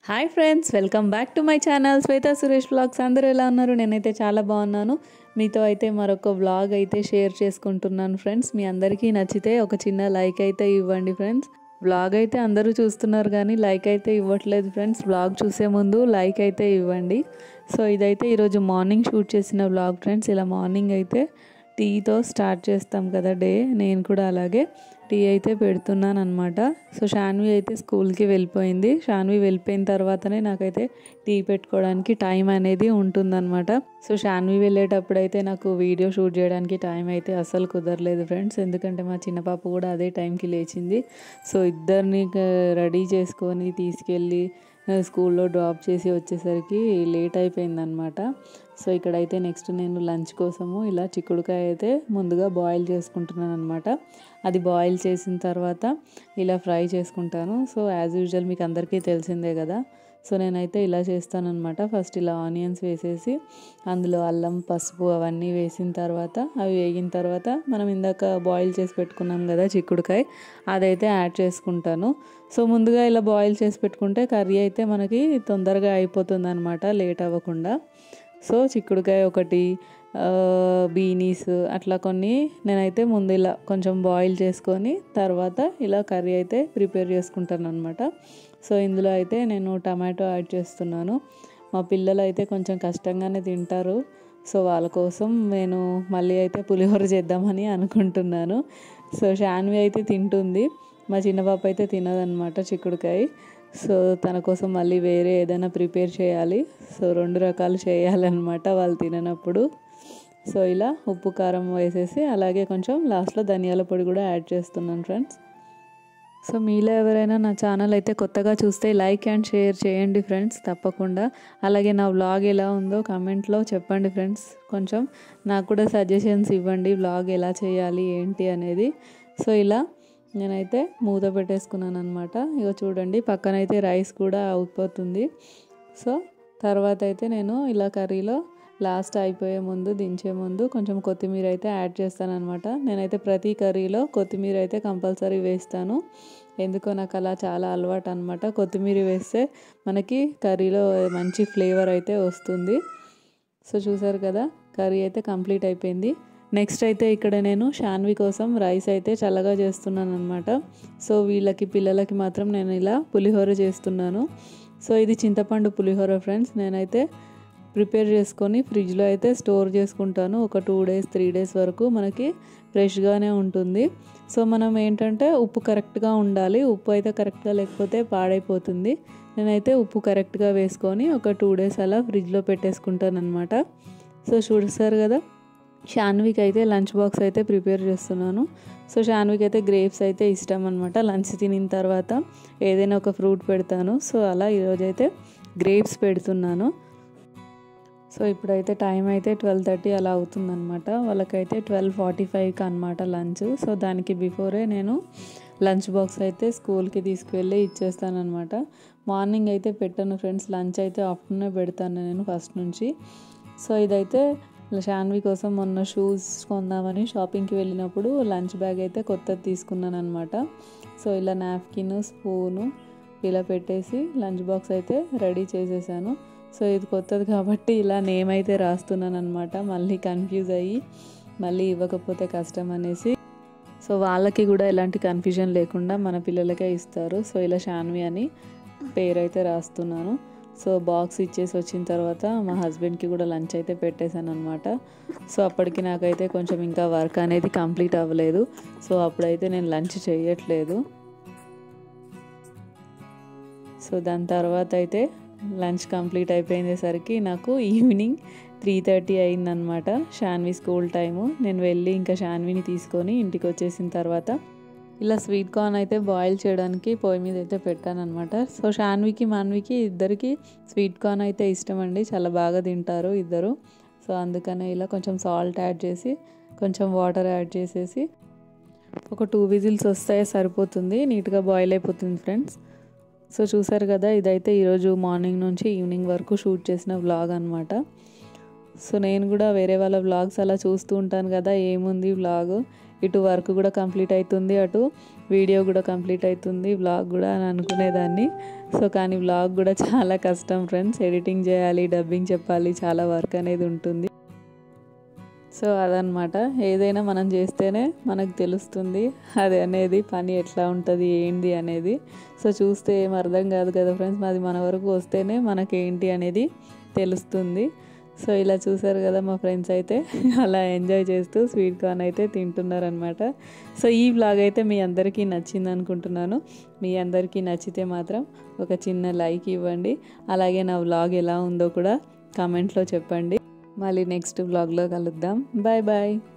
hi friends welcome back to my channel Shweta Suresh vlogs అందరూ ఎలా ఉన్నారు నేనైతే చాలా బాగున్నాను మీతో అయితే మరొక వ్లాగ్ అయితే షేర్ చేసుకుంటున్నాను ఫ్రెండ్స్ మీ అందరికీ నచ్చితే ఒక చిన్న లైక్ అయితే ఇవ్వండి ఫ్రెండ్స్ వ్లాగ్ అయితే అందరూ చూస్తున్నారు కానీ లైక్ అయితే ఇవ్వట్లేదు ఫ్రెండ్స్ వ్లాగ్ చూసే ముందు లైక్ అయితే ఇవ్వండి సో ఇదైతే ఈరోజు మార్నింగ్ షూట్ చేసిన వ్లాగ్ ఫ్రెండ్స్ ఇలా మార్నింగ్ అయితే టీతో స్టార్ట్ చేస్తాం కదా డే నేను కూడా అలాగే టీ అయితే పెడుతున్నాను అనమాట సో షాన్వి అయితే స్కూల్కి వెళ్ళిపోయింది షాన్వి వెళ్ళిపోయిన తర్వాతనే నాకైతే టీ పెట్టుకోవడానికి టైం అనేది ఉంటుందన్నమాట సో షాన్వి వెళ్ళేటప్పుడు అయితే నాకు వీడియో షూట్ చేయడానికి టైం అయితే అస్సలు కుదరలేదు ఫ్రెండ్స్ ఎందుకంటే మా చిన్న పాప కూడా అదే టైంకి లేచింది సో ఇద్దరిని రెడీ చేసుకొని తీసుకెళ్ళి స్కూల్లో డ్రాప్ చేసి వచ్చేసరికి లేట్ అయిపోయిందనమాట సో ఇక్కడైతే నెక్స్ట్ నేను లంచ్ కోసము ఇలా చిక్కుడుకాయ అయితే ముందుగా బాయిల్ చేసుకుంటున్నాను అనమాట అది బాయిల్ చేసిన తర్వాత ఇలా ఫ్రై చేసుకుంటాను సో యాజ్ యూజువల్ మీకు అందరికీ తెలిసిందే కదా సో నేనైతే ఇలా చేస్తానన్నమాట ఫస్ట్ ఇలా ఆనియన్స్ వేసేసి అందులో అల్లం పసుపు అవన్నీ వేసిన తర్వాత అవి వేగిన తర్వాత మనం ఇందాక బాయిల్ చేసి పెట్టుకున్నాం కదా చిక్కుడుకాయ అదైతే యాడ్ చేసుకుంటాను సో ముందుగా ఇలా బాయిల్ చేసి పెట్టుకుంటే కర్రీ అయితే మనకి తొందరగా అయిపోతుంది అనమాట లేట్ అవ్వకుండా సో చిక్కుడుకాయ ఒకటి బీనీస్ అట్లా కొన్ని నేనైతే ముందు ఇలా కొంచెం బాయిల్ చేసుకొని తర్వాత ఇలా కర్రీ అయితే ప్రిపేర్ చేసుకుంటాను అనమాట సో ఇందులో అయితే నేను టమాటో యాడ్ చేస్తున్నాను మా పిల్లలు అయితే కొంచెం కష్టంగానే తింటారు సో వాళ్ళ కోసం నేను మళ్ళీ అయితే పులిహోర చేద్దామని అనుకుంటున్నాను సో షాన్వి అయితే తింటుంది మా చిన్న పాప అయితే తినదనమాట చిక్కుడుకాయ సో తన కోసం మళ్ళీ వేరే ఏదైనా ప్రిపేర్ చేయాలి సో రెండు రకాలు చేయాలన్నమాట వాళ్ళు తిననప్పుడు సో ఇలా ఉప్పు కారం వేసేసి అలాగే కొంచెం లాస్ట్లో ధనియాల పొడి కూడా యాడ్ చేస్తున్నాను ఫ్రెండ్స్ సో మీలో ఎవరైనా నా ఛానల్ అయితే కొత్తగా చూస్తే లైక్ అండ్ షేర్ చేయండి ఫ్రెండ్స్ తప్పకుండా అలాగే నా వ్లాగ్ ఎలా ఉందో కామెంట్లో చెప్పండి ఫ్రెండ్స్ కొంచెం నాకు కూడా సజెషన్స్ ఇవ్వండి వ్లాగ్ ఎలా చేయాలి ఏంటి అనేది సో ఇలా నేనైతే మూత పెట్టేసుకున్నాను అనమాట ఇక చూడండి పక్కనైతే రైస్ కూడా అయిపోతుంది సో తర్వాత అయితే నేను ఇలా కర్రీలో లాస్ట్ అయిపోయే ముందు దించే ముందు కొంచెం కొత్తిమీర అయితే యాడ్ చేస్తాను అనమాట నేనైతే ప్రతి కర్రీలో కొత్తిమీర అయితే కంపల్సరీ వేస్తాను ఎందుకో నాకు అలా చాలా అలవాటు అనమాట కొత్తిమీర వేస్తే మనకి కర్రీలో మంచి ఫ్లేవర్ అయితే వస్తుంది సో చూసారు కదా కర్రీ అయితే కంప్లీట్ అయిపోయింది నెక్స్ట్ అయితే ఇక్కడ నేను షాన్వి కోసం రైస్ అయితే చల్లగా చేస్తున్నాను అనమాట సో వీళ్ళకి పిల్లలకి మాత్రం నేను ఇలా పులిహోర చేస్తున్నాను సో ఇది చింతపండు పులిహోర ఫ్రెండ్స్ నేనైతే ప్రిపేర్ చేసుకొని ఫ్రిడ్జ్లో అయితే స్టోర్ చేసుకుంటాను ఒక టూ డేస్ త్రీ డేస్ వరకు మనకి ఫ్రెష్గానే ఉంటుంది సో మనం ఏంటంటే ఉప్పు కరెక్ట్గా ఉండాలి ఉప్పు అయితే కరెక్ట్గా లేకపోతే పాడైపోతుంది నేనైతే ఉప్పు కరెక్ట్గా వేసుకొని ఒక టూ డేస్ అలా ఫ్రిడ్జ్లో పెట్టేసుకుంటాను అనమాట సో చూస్తారు కదా షాన్వికి అయితే లంచ్ బాక్స్ అయితే ప్రిపేర్ చేస్తున్నాను సో షాన్వికి అయితే గ్రేప్స్ అయితే ఇష్టం అనమాట లంచ్ తినిన తర్వాత ఏదైనా ఒక ఫ్రూట్ పెడతాను సో అలా ఈరోజైతే గ్రేప్స్ పెడుతున్నాను సో ఇప్పుడైతే టైం అయితే ట్వెల్వ్ థర్టీ అలా అవుతుందన్నమాట వాళ్ళకైతే ట్వెల్వ్ ఫార్టీ ఫైవ్కి అనమాట లంచ్ సో దానికి బిఫోరే నేను లంచ్ బాక్స్ అయితే స్కూల్కి తీసుకువెళ్ళి ఇచ్చేస్తానమాట మార్నింగ్ అయితే పెట్టాను ఫ్రెండ్స్ లంచ్ అయితే ఆఫ్టర్నూనే పెడతాను నేను ఫస్ట్ నుంచి సో ఇదైతే షాన్వి కోసం మొన్న షూస్ కొందామని షాపింగ్కి వెళ్ళినప్పుడు లంచ్ బ్యాగ్ అయితే కొత్తది తీసుకున్నాను అనమాట సో ఇలా నాప్కిన్ స్పూను ఇలా పెట్టేసి లంచ్ బాక్స్ అయితే రెడీ చేసేసాను సో ఇది కొత్తది కాబట్టి ఇలా నేమ్ అయితే రాస్తున్నాను అనమాట మళ్ళీ కన్ఫ్యూజ్ అయ్యి మళ్ళీ ఇవ్వకపోతే కష్టం అనేసి సో వాళ్ళకి కూడా ఎలాంటి కన్ఫ్యూజన్ లేకుండా మన పిల్లలకే ఇస్తారు సో ఇలా షాన్వి అని పేరు అయితే రాస్తున్నాను సో బాక్స్ ఇచ్చేసి వచ్చిన తర్వాత మా హస్బెండ్కి కూడా లంచ్ అయితే పెట్టేశాను అనమాట సో అప్పటికి నాకైతే కొంచెం ఇంకా వర్క్ అనేది కంప్లీట్ అవ్వలేదు సో అప్పుడైతే నేను లంచ్ చేయట్లేదు సో దాని తర్వాత అయితే లంచ్ కంప్లీట్ అయిపోయేసరికి నాకు ఈవినింగ్ త్రీ థర్టీ అయిందనమాట షాన్వి స్కూల్ టైము నేను వెళ్ళి ఇంకా షాన్విని తీసుకొని ఇంటికి వచ్చేసిన తర్వాత ఇలా స్వీట్ కార్న్ అయితే బాయిల్ చేయడానికి పొయ్యి మీద అయితే పెట్టాను అనమాట సో షాన్వికి మాన్వికి ఇద్దరికి స్వీట్ కార్న్ అయితే ఇష్టం అండి చాలా బాగా తింటారు ఇద్దరు సో అందుకనే ఇలా కొంచెం సాల్ట్ యాడ్ చేసి కొంచెం వాటర్ యాడ్ చేసేసి ఒక టూ విజిల్స్ వస్తే సరిపోతుంది నీట్గా బాయిల్ అయిపోతుంది ఫ్రెండ్స్ సో చూసారు కదా ఇదైతే ఈరోజు మార్నింగ్ నుంచి ఈవినింగ్ వరకు షూట్ చేసిన వ్లాగ్ అనమాట సో నేను కూడా వేరే వాళ్ళ వ్లాగ్స్ అలా చూస్తూ ఉంటాను కదా ఏముంది వ్లాగ్ ఇటు వర్క్ కూడా కంప్లీట్ అవుతుంది అటు వీడియో కూడా కంప్లీట్ అవుతుంది వ్లాగ్ కూడా అని అనుకునేదాన్ని సో కానీ వ్లాగ్ కూడా చాలా కష్టం ఫ్రెండ్స్ ఎడిటింగ్ చేయాలి డబ్బింగ్ చెప్పాలి చాలా వర్క్ అనేది ఉంటుంది సో అదనమాట ఏదైనా మనం చేస్తేనే మనకు తెలుస్తుంది అది అనేది పని ఎట్లా ఉంటుంది ఏంటి అనేది సో చూస్తే ఏం అర్థం కాదు కదా ఫ్రెండ్స్ అది మన వరకు వస్తేనే మనకేంటి అనేది తెలుస్తుంది సో ఇలా చూసారు కదా మా ఫ్రెండ్స్ అయితే అలా ఎంజాయ్ చేస్తూ స్వీట్ కార్న్ అయితే తింటున్నారనమాట సో ఈ వ్లాగ్ అయితే మీ అందరికీ నచ్చింది అనుకుంటున్నాను మీ అందరికీ నచ్చితే మాత్రం ఒక చిన్న లైక్ ఇవ్వండి అలాగే నా వ్లాగ్ ఎలా ఉందో కూడా కామెంట్లో చెప్పండి మళ్ళీ నెక్స్ట్ వ్లాగ్లో కలుద్దాం బాయ్ బాయ్